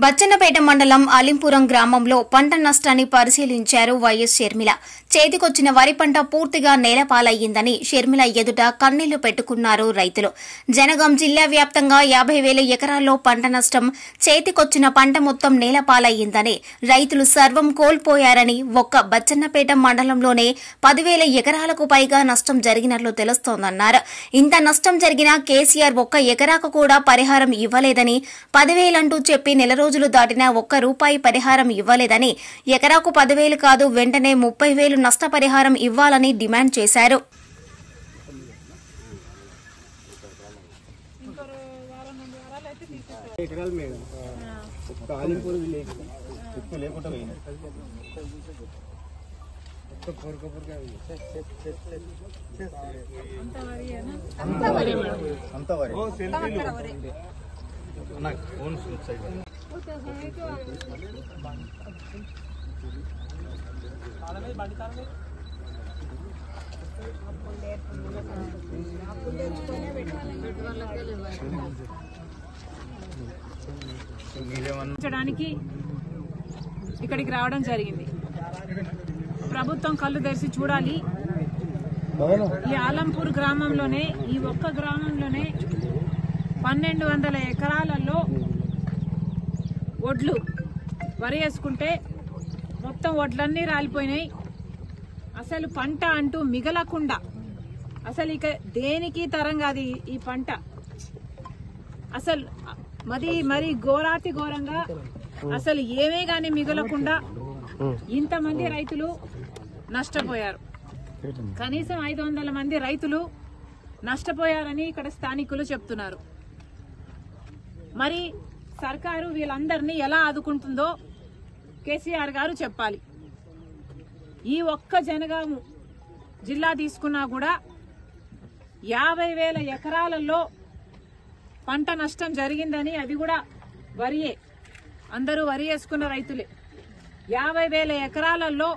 బచ్చన్నపేట మండలం అలింపురం గ్రామంలో పంట నష్టాన్ని పరిశీలించారు వైఎస్ షర్మిల చేతికొచ్చిన వరి పంట పూర్తిగా నేలపాలయ్యిందని షర్మిల ఎదుట కన్నీళ్లు పెట్టుకున్నారు రైతులు జనగాం జిల్లా వ్యాప్తంగా యాభై వేల ఎకరాల్లో పంట నష్టం చేతికొచ్చిన పంట మొత్తం నేలపాలయ్యిందని రైతులు సర్వం కోల్పోయారని ఒక్క బచ్చన్నపేట మండలంలోనే పదివేల ఎకరాలకు పైగా నష్టం జరిగినట్లు తెలుస్తోందన్నారు ఇంత నష్టం జరిగినా కేసీఆర్ ఒక్క ఎకరాకు కూడా పరిహారం ఇవ్వలేదని పదివేలంటూ చెప్పి నెల రోజులు దాటినా ఒక్క రూపాయి పరిహారం ఇవ్వలేదని ఎకరాకు పదివేలు కాదు వెంటనే ముప్పై వేలు నష్టపరిహారం ఇవ్వాలని డిమాండ్ చేశారు ఎకరాలు మేడం ఒక్క ఆలింపూర్ విలేజ్ ఎక్కువ లేకుండా పోయింది ఒక్క పొరక పొరక అంత వరి నాకు ఫోన్ సైడ్ మీరేమన్నా ఉంచడానికి ఇక్కడికి రావడం జరిగింది ప్రభుత్వం కళ్ళు తెరిచి చూడాలి ఈ ఆలంపూర్ గ్రామంలోనే ఈ ఒక్క గ్రామంలోనే పన్నెండు వందల ఎకరాలలో ఒడ్లు వరి వేసుకుంటే మొత్తం వడ్లన్నీ రాలిపోయినాయి అసలు పంట అంటూ మిగలకుండా అసలు ఇక దేనికి తరం కాదు ఈ- ఈ పంట అసలు మరి మరి ఘోరాతి ఘోరంగా అసలు ఏమీ గాని మిగలకుండా ఇంతమంది రైతులు నష్టపోయారు కనీసం ఐదు వందల మంది రైతులు నష్టపోయారని ఇక్కడ స్థానికులు చెప్తున్నారు మరి సర్కారు వీళ్ళందరినీ ఎలా ఆదుకుంటుందో కేసీఆర్ గారు చెప్పాలి ఈ ఒక్క జనగాము జిల్లా తీసుకున్నా కూడా యాభై వేల ఎకరాలలో పంట నష్టం జరిగిందని అది కూడా వరియే అందరూ వరి వేసుకున్న రైతులే యాభై వేల ఎకరాలలో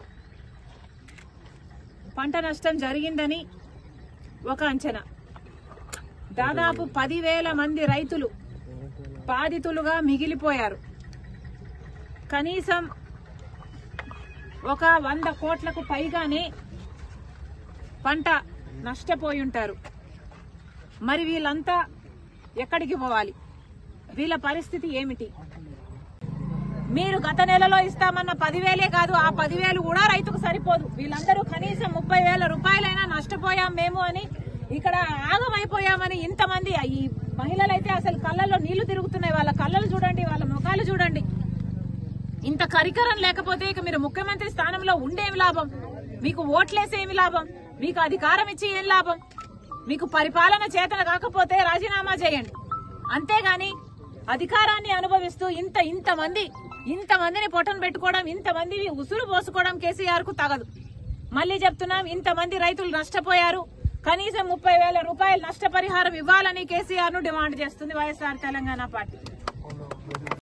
పంట నష్టం జరిగిందని ఒక అంచనా దాదాపు పదివేల మంది రైతులు బాధితులుగా మిగిలిపోయారు కనీసం ఒక వంద కోట్లకు పైగానే పంట నష్టపోయి ఉంటారు మరి వీళ్ళంతా ఎక్కడికి పోవాలి వీళ్ళ పరిస్థితి ఏమిటి మీరు గత నెలలో ఇస్తామన్న పదివేలే కాదు ఆ పదివేలు కూడా రైతుకు సరిపోదు వీళ్ళందరూ కనీసం ముప్పై వేల రూపాయలైనా నష్టపోయాం మేము అని ఇక్కడ ఆగమైపోయామని ఇంతమంది ఈ మహిళలైతే అసలు కళ్ళల్లో నీళ్లు తిరుగుతున్నాయి వాళ్ళ కళ్ళలు చూడండి వాళ్ళ ముఖాలు చూడండి ఇంత కరికరం లేకపోతే ఇక మీరు ముఖ్యమంత్రి స్థానంలో ఉండేమి లాభం మీకు ఓట్లేసేమి లాభం మీకు అధికారం ఇచ్చి ఏం లాభం మీకు పరిపాలన చేతన కాకపోతే రాజీనామా చేయండి అంతేగాని అధికారాన్ని అనుభవిస్తూ ఇంత ఇంతమంది ఇంతమందిని పొట్టను పెట్టుకోవడం ఇంతమంది ఉసురు పోసుకోవడం కేసీఆర్ కు తగదు మళ్ళీ చెప్తున్నాం ఇంతమంది రైతులు నష్టపోయారు కనీసం ముప్పై వేల రూపాయలు నష్టపరిహారం ఇవ్వాలని కేసీఆర్ ను డిమాండ్ చేస్తుంది వైఎస్ఆర్ తెలంగాణ పార్టీ